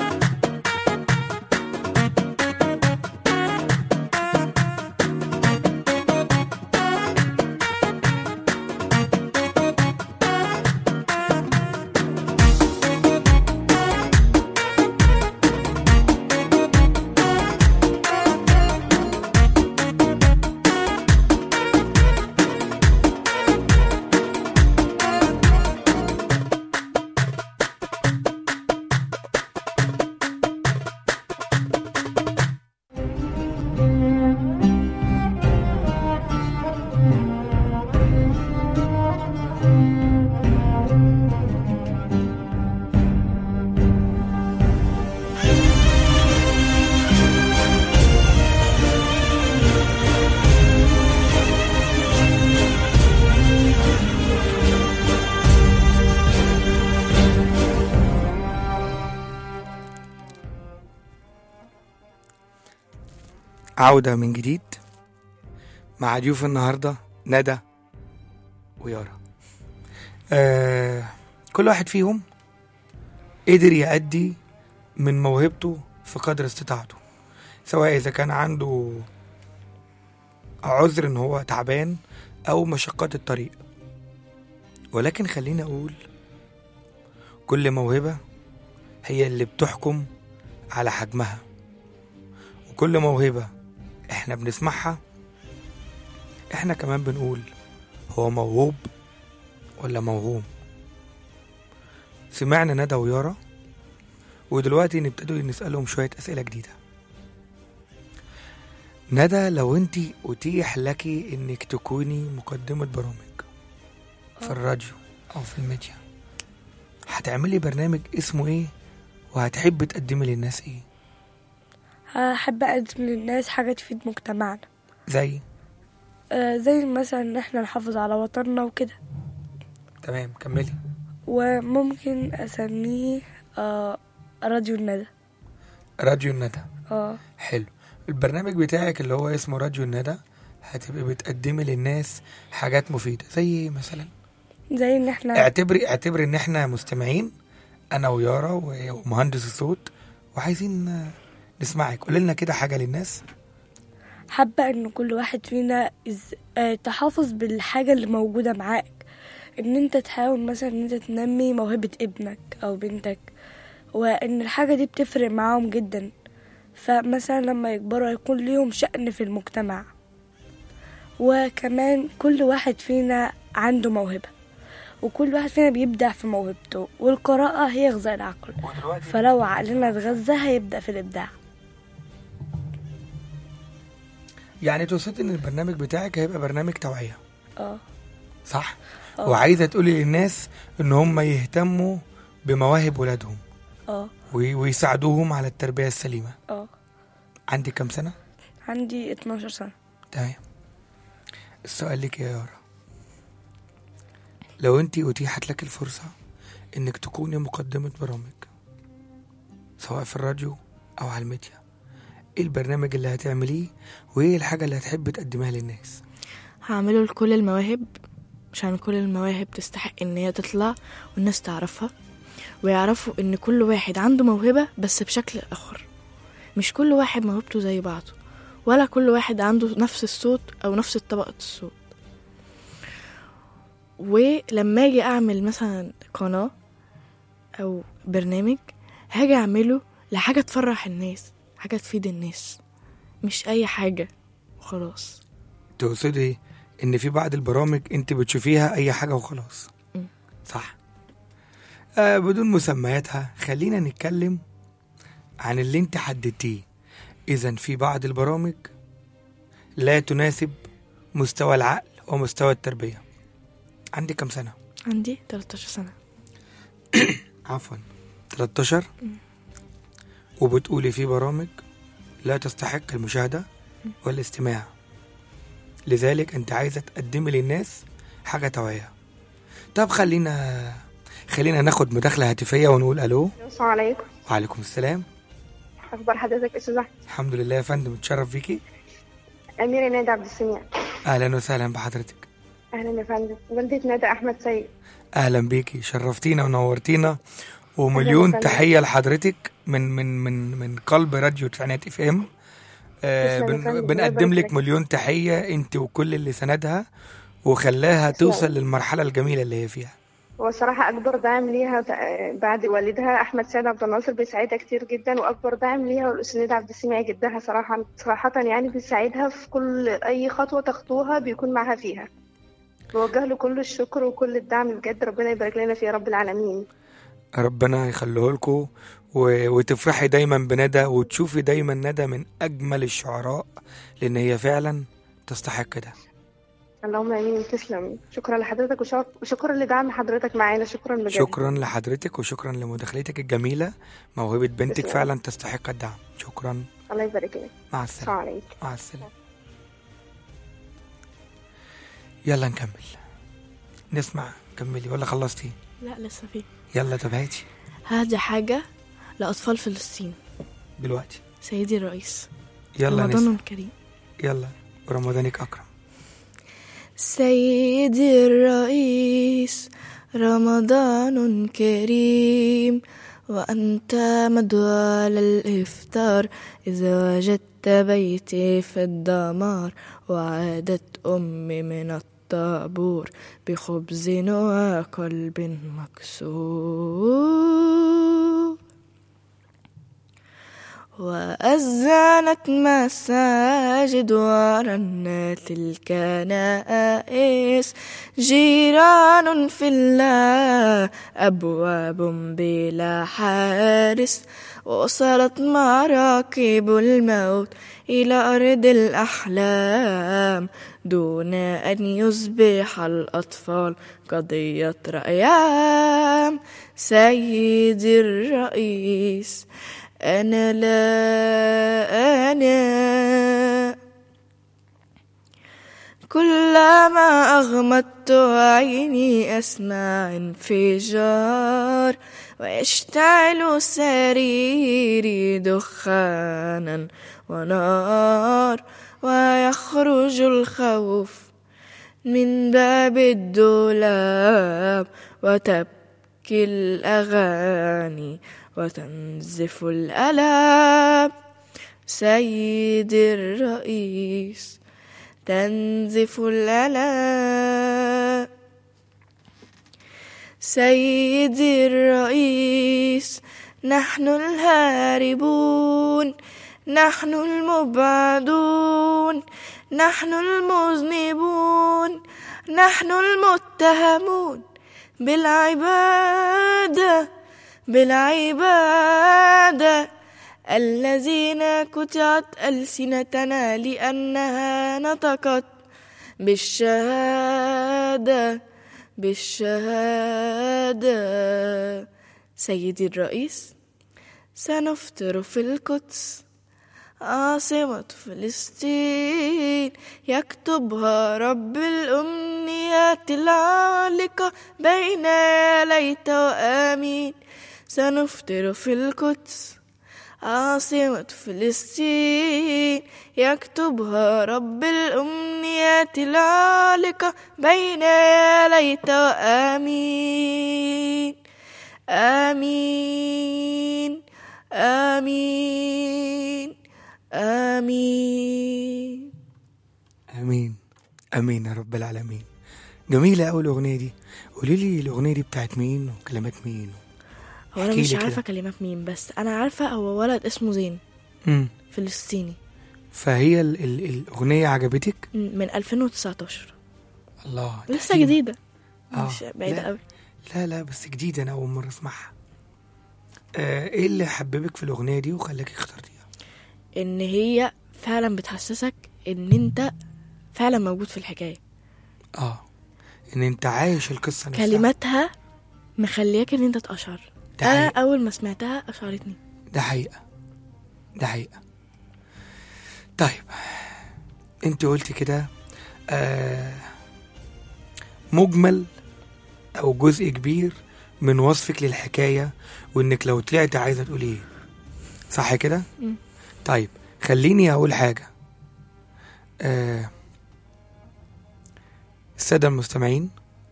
عودة من جديد مع ضيوف النهاردة ندى ويارا آه كل واحد فيهم قدر يأدي من موهبته في قدر استطاعته سواء إذا كان عنده عذر إن هو تعبان أو مشقات الطريق ولكن خليني أقول كل موهبة هي اللي بتحكم على حجمها وكل موهبة احنا بنسمعها احنا كمان بنقول هو موهوب ولا موهوم سمعنا ندى ويارا ودلوقتي نبتدوا نسألهم شوية أسئلة جديدة ندى لو انت أتيح لك انك تكوني مقدمة برامج في الراديو أو في الميديا هتعملي برنامج اسمه ايه وهتحبي تقدمي للناس ايه هحب أقدم للناس حاجة تفيد مجتمعنا زي آه، زي مثلا إن احنا نحافظ على وطننا وكده تمام كملي وممكن أسميه آه، راديو الندى راديو الندى اه حلو البرنامج بتاعك اللي هو اسمه راديو الندى هتبقي بتقدمي للناس حاجات مفيدة زي ايه مثلا زي إن احنا اعتبري اعتبري ان احنا مستمعين انا ويارا و- ومهندس الصوت وعايزين آه، نسمعك قولي لنا كده حاجة للناس حابة إن كل واحد فينا إز... آه، تحافظ بالحاجة اللي موجودة معاك إن أنت تحاول مثلا إن أنت تنمي موهبة ابنك أو بنتك وإن الحاجة دي بتفرق معاهم جدا فمثلا لما يكبروا يكون ليهم شأن في المجتمع وكمان كل واحد فينا عنده موهبة وكل واحد فينا بيبدع في موهبته والقراءة هي غذاء العقل فلو عقلنا اتغذى هيبدأ في الإبداع يعني تقصدي ان البرنامج بتاعك هيبقى برنامج توعية اه صح اه. وعايزة تقولي للناس ان هم يهتموا بمواهب ولادهم اه وي- ويساعدوهم على التربية السليمة اه عندي كام سنة؟ عندي 12 سنة تمام السؤال لك يا يارا لو انت اتيحت لك الفرصة انك تكوني مقدمة برامج سواء في الراديو او على الميديا ايه البرنامج اللي هتعمليه وايه الحاجة اللي هتحب تقدمها للناس هعمله لكل المواهب عشان كل المواهب تستحق ان هي تطلع والناس تعرفها ويعرفوا ان كل واحد عنده موهبة بس بشكل اخر مش كل واحد موهبته زي بعضه ولا كل واحد عنده نفس الصوت او نفس طبقة الصوت ولما اجي اعمل مثلا قناة او برنامج هاجي اعمله لحاجة تفرح الناس حاجة تفيد الناس مش اي حاجة وخلاص تقصدي ان في بعض البرامج انت بتشوفيها اي حاجه وخلاص مم. صح آه بدون مسمياتها خلينا نتكلم عن اللي انت حددتيه اذا في بعض البرامج لا تناسب مستوى العقل ومستوى التربيه عندي كم سنه عندي 13 سنة عفوا 13 وبتقولي في برامج لا تستحق المشاهدة والاستماع لذلك انت عايزة تقدمي للناس حاجة توعية طب خلينا خلينا ناخد مداخلة هاتفية ونقول ألو السلام عليكم وعليكم السلام اخبار حضرتك استاذ احمد الحمد لله يا فندم اتشرف بيكي اميره نادى عبد السميع أهلا وسهلا بحضرتك اهلا يا فندم والدة نادى احمد سيد أهلا بيكي شرفتينا ونورتينا ومليون وسهلا. تحية لحضرتك من من من من قلب راديو تسعينات اف ام آه تسلم يا بن فندم، الله بنقدم يبارك لك لك. مليون تحية انت وكل اللي سندها وخلاها تسلم. توصل للمرحلة الجميلة اللي هي فيها هو صراحة أكبر داعم ليها ت- بعد والدها أحمد سيد عبد الناصر بيساعدها كتير جدا وأكبر داعم ليها الأستاذ نادى عبد السميع جدها صراحة صراحة يعني بيساعدها في كل أي خطوة تخطوها بيكون معاها فيها بوجه له كل الشكر وكل الدعم بجد ربنا يبارك لنا فيه يا رب العالمين ربنا يخليه لكم و... وتفرحي دايما بندى وتشوفي دايما ندى من أجمل الشعراء لأن هي فعلا تستحق ده اللهم امين تسلم شكرا لحضرتك وشك- وشكرا لدعم حضرتك معانا شكرا بجد شكرا لحضرتك وشكرا لمداخلتك الجميلة موهبة بنتك تسلم. فعلا تستحق الدعم شكرا الله يبارك لك مع السلام السلامة عليكم مع السلامة يلا نكمل نسمع كملي ولا خلصتي لا لسه في يلا طب هاتي هذه حاجة لأطفال فلسطين دلوقتي سيدي الرئيس يلا رمضان نسمع كريم يلا رمضانك أكرم سيدي الرئيس رمضان كريم وأنت مدعو للإفطار إذا وجدت بيتي في الدمار وعادت أمي من الطابور بخبز وقلب مكسور وأذنت مساجد ورنت الكنائس جيران في الله أبواب بلا حارس وصلت مراكب الموت إلى أرض الأحلام دون أن يصبح الأطفال قضية رأيام سيدي الرئيس أنا لا أنا كلما أغمضت عيني أسمع انفجار ويشتعل سريري دخانا ونار ويخرج الخوف من باب الدولاب وتبكي الأغاني وتنزف الألام سيدي الرئيس تنزف الألام سيدي الرئيس نحن الهاربون نحن المبعدون نحن المذنبون نحن المتهمون بالعبادة بالعبادة الذين قطعت ألسنتنا لأنها نطقت بالشهادة بالشهادة سيدي الرئيس سنفطر في القدس عاصمة فلسطين يكتبها رب الأمنيات العالقة بين يا ليت وآمين سنفطر في القدس عاصمة فلسطين يكتبها رب الأمنيات العالقة بين يا ليت وآمين آمين آمين آمين امين امين يا رب العالمين جميله قوي الاغنيه دي قولي لي الاغنيه دي بتاعت مين وكلمات مين هو انا احكي مش لي عارفه كده. كلمات مين بس انا عارفه هو ولد اسمه زين امم فلسطيني فهي ال ال الاغنيه عجبتك م- من 2019 الله لسه قديمة. جديده آه، مش بعيده لا. قوي لا لا بس جديده انا اول مره اسمعها آه ايه اللي حببك في الاغنيه دي وخلاك اخترتيها ان هي فعلا بتحسسك ان انت فعلا موجود في الحكايه اه ان انت عايش القصه نفسها كلماتها مخلياك ان انت تقشعر ده انا حقيقة. اول ما سمعتها اشعرتني ده حقيقة ده حقيقة طيب انت قلت كده آه مجمل او جزء كبير من وصفك للحكاية وانك لو طلعت عايزة تقول ايه صح كده مم. طيب خليني اقول حاجة آه السادة المستمعين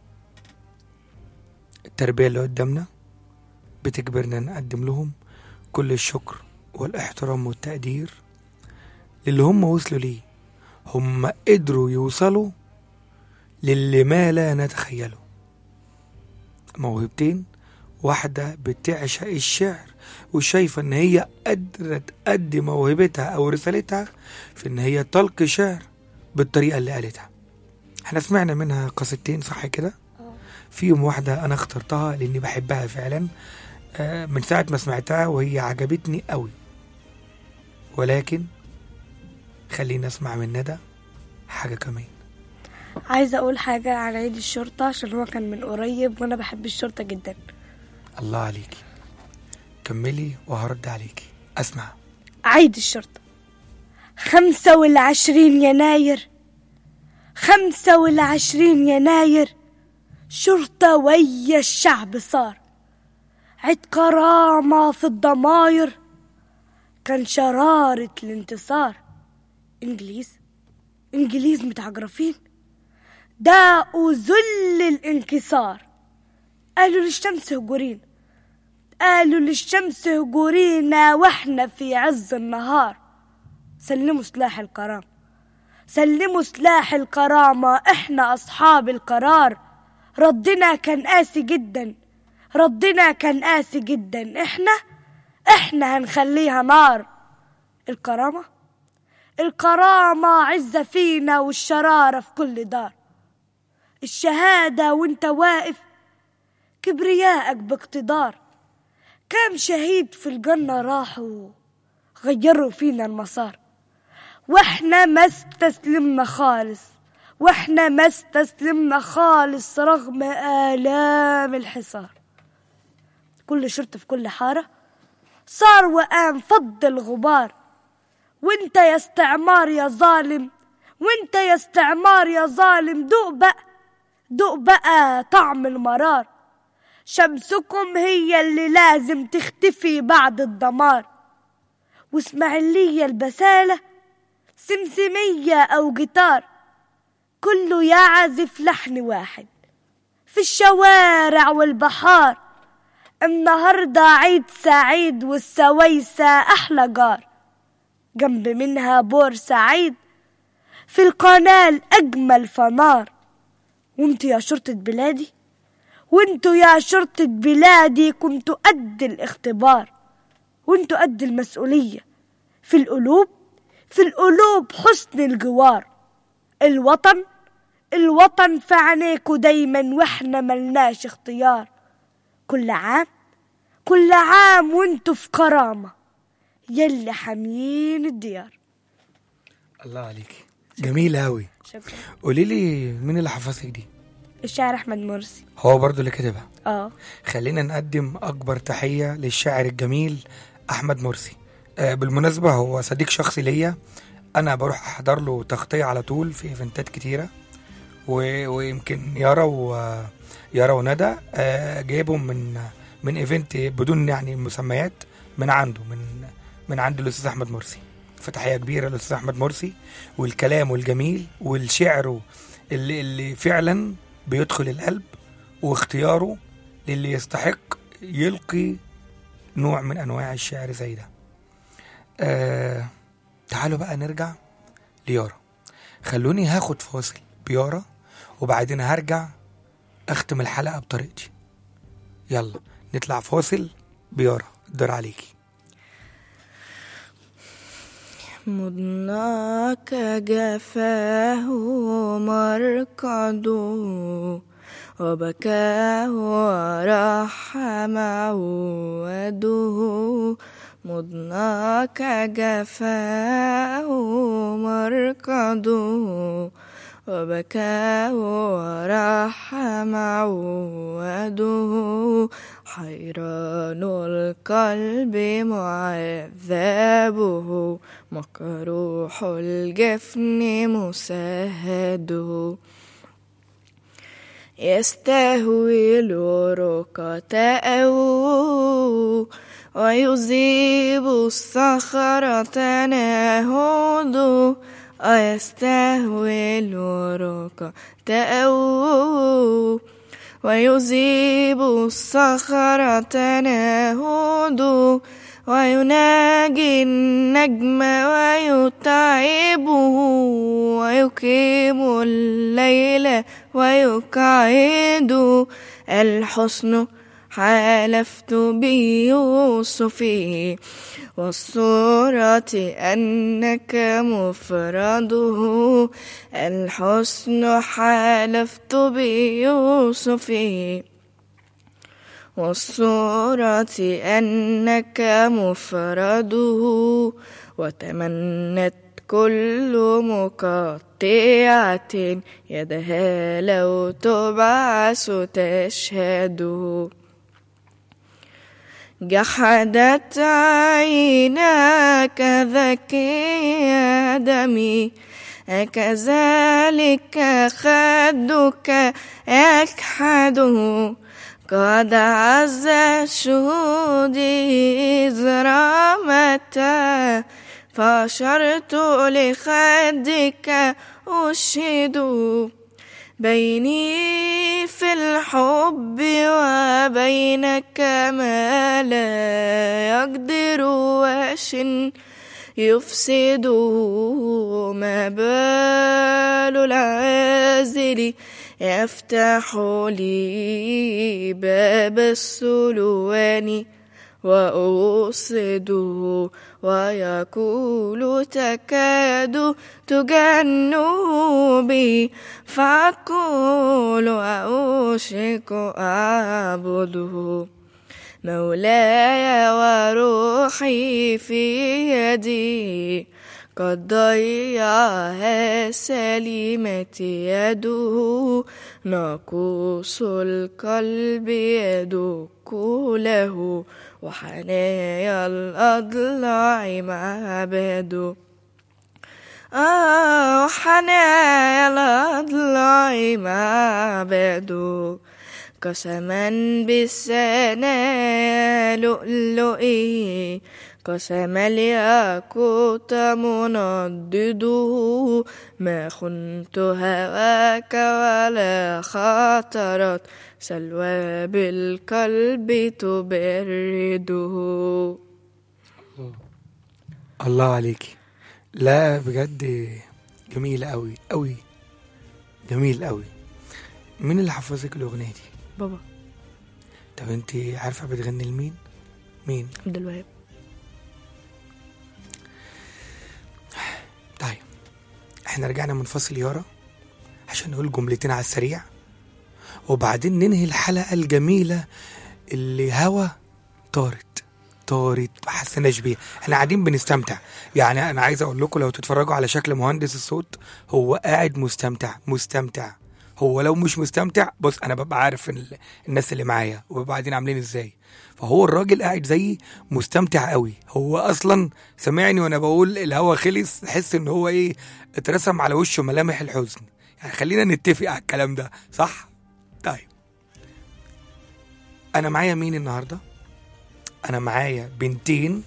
التربية اللي قدامنا بتجبرنا نقدم لهم كل الشكر والاحترام والتقدير للي هم وصلوا ليه هم قدروا يوصلوا للي ما لا نتخيله موهبتين واحدة بتعشق الشعر وشايفة ان هي قادرة تأدي موهبتها او رسالتها في ان هي تلقي شعر بالطريقة اللي قالتها احنا سمعنا منها قصتين صح كده فيهم واحدة انا اخترتها لاني بحبها فعلا آه، من ساعة ما سمعتها وهي عجبتني قوي ولكن خلينا اسمع من ندى حاجة كمان عايزة أقول حاجة على عيد الشرطة عشان هو كان من قريب وأنا بحب الشرطة جدا الله عليكي كملي وهرد عليكي اسمع عيد الشرطة خمسة والعشرين يناير خمسة والعشرين يناير شرطة ويا الشعب صار عيد كرامة في الضماير كان شرارة الانتصار إنجليز إنجليز متعجرفين داقوا ذل الانكسار قالوا للشمس هجورين قالوا للشمس هجورينا واحنا في عز النهار سلموا سلاح الكرامة سلموا سلاح الكرامة احنا اصحاب القرار ردنا كان قاسي جدا ردنا كان قاسي جدا احنا احنا هنخليها نار الكرامة الكرامة عزة فينا والشرارة في كل دار الشهادة وانت واقف كبريائك باقتدار كام شهيد في الجنة راحوا غيروا فينا المسار واحنا ما استسلمنا خالص واحنا ما استسلمنا خالص رغم آلام الحصار كل شرطة في كل حارة صار وقام فض الغبار وانت يا استعمار يا ظالم وانت يا استعمار يا ظالم دوق بقى دوق بقى طعم المرار شمسكم هي اللي لازم تختفي بعد الدمار واسماعيلية البسالة سمسمية أو جيتار كله يعزف لحن واحد في الشوارع والبحار النهاردة عيد سعيد والسويسة أحلى جار جنب منها بورسعيد في القناة أجمل فنار وانتوا يا شرطة بلادي وانتوا يا شرطة بلادي كنتوا قد الاختبار وانتوا قد المسؤولية في القلوب في القلوب حسن الجوار الوطن الوطن في عينيكوا دايما واحنا ملناش اختيار كل عام كل عام وانتوا في كرامة يلي حاميين الديار الله عليكي جميلة أوي شكرا قولي لي مين اللي حفظك دي الشاعر أحمد مرسي هو برضو اللي كاتبها اه خلينا نقدم أكبر تحية للشاعر الجميل أحمد مرسي آه بالمناسبة هو صديق شخصي ليا أنا بروح أحضر له تغطية على طول في إيفنتات كتيرة و... ويمكن يارا و يارا وندى آه جايبهم من من إيفنت بدون يعني مسميات من عنده من من عند الأستاذ أحمد مرسي فتحية كبيرة للأستاذ أحمد مرسي والكلام الجميل والشعر اللي اللي فعلا بيدخل القلب واختياره للي يستحق يلقي نوع من انواع الشعر زي ده آه تعالوا بقى نرجع ليارا خلوني هاخد فاصل بيارا وبعدين هرجع اختم الحلقة بطريقتي يلا نطلع فاصل بيارا الدور عليكي مضناك جفاه مرقده وبكاه وراح معوده مضناك جفاه مرقده وبكاه وراح معوده حيران القلب معذبه مكروح الجفن مسهده يستهوي ركعته ويذيب الصخرة تنهده ويستهوي ركعته ويذيب الصخرة تنهده ويناجي النجم ويتعبه ويقيم الليل ويقعد الحسن حالفت بيوسف والصورة أنك مفرده الحسن حالفت بيوسف والصورة أنك مفرده وتمنت كل مقطعة يدها لو تبعث تشهده جحدت عيناك ذكي دمي أكذلك خدك يكحده قد عز شهودي إذ رمتا فأشرت لخدك أشهد بيني في الحب وبينك ما لا يقدر وش يفسد ما بال العازل يفتح لي باب السلوان وأوصده ويقول تكاد تجن بي فأقول أوشك أعبده مولاي وروحي في يدي قد ضيعها سليمة يده ناقوس القلب يدك له وحنايا الأضلاع معبده آه وحنايا الأضلاع معبده قسما بالسنايا لؤلؤي قسم الياقوت مندده ما خنت هواك ولا خاطرت سلوى بالقلب تبرده الله عليكي لا بجد جميل قوي قوي جميل قوي مين اللي حفظك الاغنيه دي بابا طب انت عارفه بتغني لمين مين عبد الوهاب طيب احنا رجعنا من فصل يارا عشان نقول جملتين على السريع وبعدين ننهي الحلقة الجميلة اللي هوا طارت طارت ما حسناش بيها احنا قاعدين بنستمتع يعني انا عايز اقول لكم لو تتفرجوا على شكل مهندس الصوت هو قاعد مستمتع مستمتع هو لو مش مستمتع بص انا ببقى عارف ال- الناس اللي معايا وببقى قاعدين عاملين ازاي فهو الراجل قاعد زيي مستمتع قوي هو اصلا سمعني وانا بقول الهوا خلص تحس ان هو ايه اترسم على وشه ملامح الحزن يعني خلينا نتفق على الكلام ده صح طيب انا معايا مين النهارده انا معايا بنتين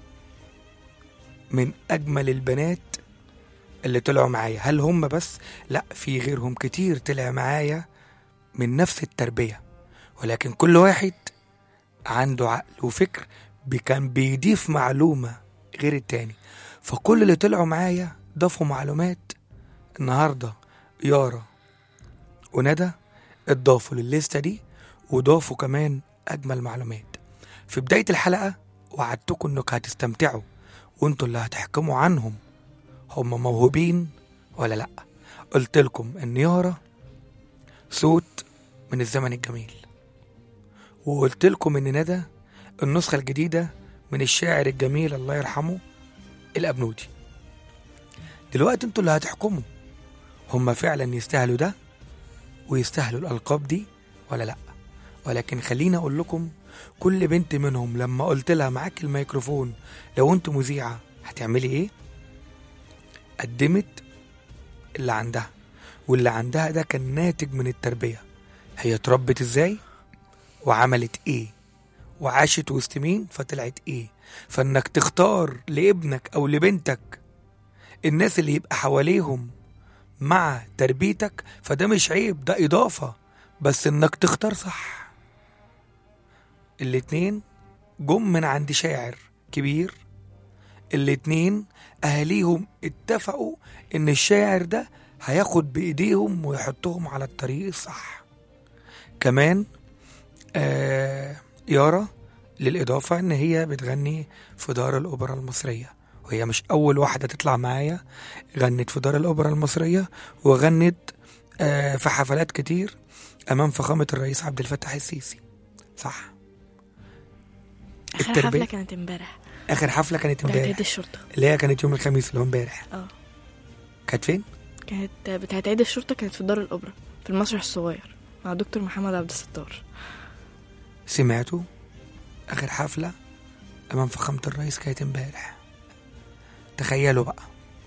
من اجمل البنات اللي طلعوا معايا هل هم بس لا في غيرهم كتير طلع معايا من نفس التربية ولكن كل واحد عنده عقل وفكر بي- كان بيضيف معلومة غير التاني فكل اللي طلعوا معايا ضافوا معلومات النهاردة يارا وندى اتضافوا للليستة دي وضافوا كمان أجمل معلومات في بداية الحلقة وعدتكم إنك هتستمتعوا وانتوا اللي هتحكموا عنهم هم موهوبين ولا لأ قلت لكم إن يارا صوت من الزمن الجميل وقلت لكم إن ندى النسخة الجديدة من الشاعر الجميل الله يرحمه الأبنودي دلوقتي انتوا اللي هتحكموا هم فعلا يستاهلوا ده ويستاهلوا الألقاب دي ولا لأ ولكن خليني أقول لكم كل بنت منهم لما قلت لها معاك الميكروفون لو انت مذيعة هتعملي ايه قدمت اللي عندها واللي عندها ده كان ناتج من التربية هي اتربت ازاي وعملت ايه وعاشت وسط مين فطلعت ايه فانك تختار لابنك او لبنتك الناس اللي يبقى حواليهم مع تربيتك فده مش عيب ده اضافة بس انك تختار صح الاتنين جم من عند شاعر كبير الاتنين اهاليهم اتفقوا ان الشاعر ده هياخد بايديهم ويحطهم على الطريق الصح كمان آه يارا للإضافة إن هي بتغني في دار الأوبرا المصرية وهي مش أول واحدة تطلع معايا غنت في دار الأوبرا المصرية وغنت آه في حفلات كتير أمام فخامة الرئيس عبد الفتاح السيسي صح اخر التربية. حفله كانت امبارح آخر حفلة كانت بتاعت امبارح عيد الشرطه اللي هي كانت يوم الخميس اللي هو امبارح اه كانت فين؟ كانت بتاعت عيد الشرطه كانت في دار الاوبرا في المسرح الصغير مع دكتور محمد عبد الستار سمعتوا آخر حفلة أمام فخامة الرئيس كانت امبارح تخيلوا بقى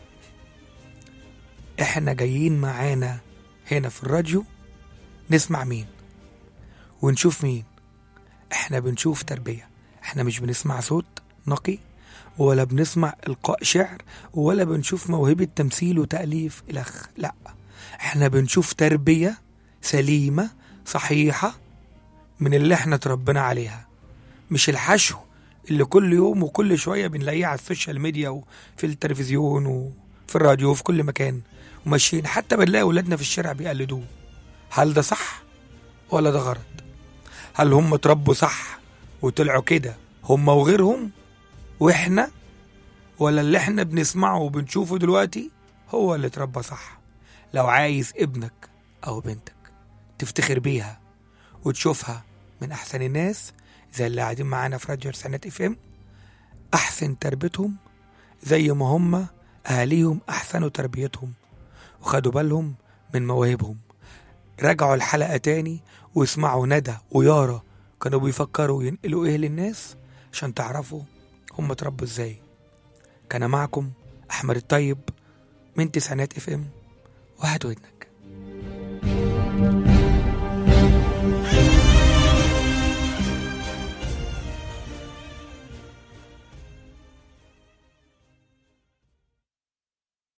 احنا جايين معانا هنا في الراديو نسمع مين ونشوف مين احنا بنشوف تربية احنا مش بنسمع صوت نقي ولا بنسمع إلقاء شعر ولا بنشوف موهبة تمثيل وتأليف إلخ لا احنا بنشوف تربية سليمة صحيحة من اللي احنا اتربينا عليها مش الحشو اللي كل يوم وكل شوية بنلاقيه على السوشيال ميديا وفي التلفزيون وفي الراديو وفي كل مكان وماشيين حتى بنلاقي ولادنا في الشارع بيقلدوه هل ده صح ولا ده غلط هل هم اتربوا صح وطلعوا كده هم وغيرهم واحنا ولا اللي احنا بنسمعه وبنشوفه دلوقتي هو اللي اتربى صح لو عايز ابنك او بنتك تفتخر بيها وتشوفها من احسن الناس زي اللي قاعدين معانا في راديو رسالة اف ام احسن تربيتهم زي ما هم اهاليهم احسنوا تربيتهم وخدوا بالهم من مواهبهم راجعوا الحلقة تاني واسمعوا ندى ويارا كانوا بيفكروا ينقلوا ايه للناس عشان تعرفوا هم اتربوا ازاي كان معكم احمد الطيب من تسعينات اف ام وهات ودنك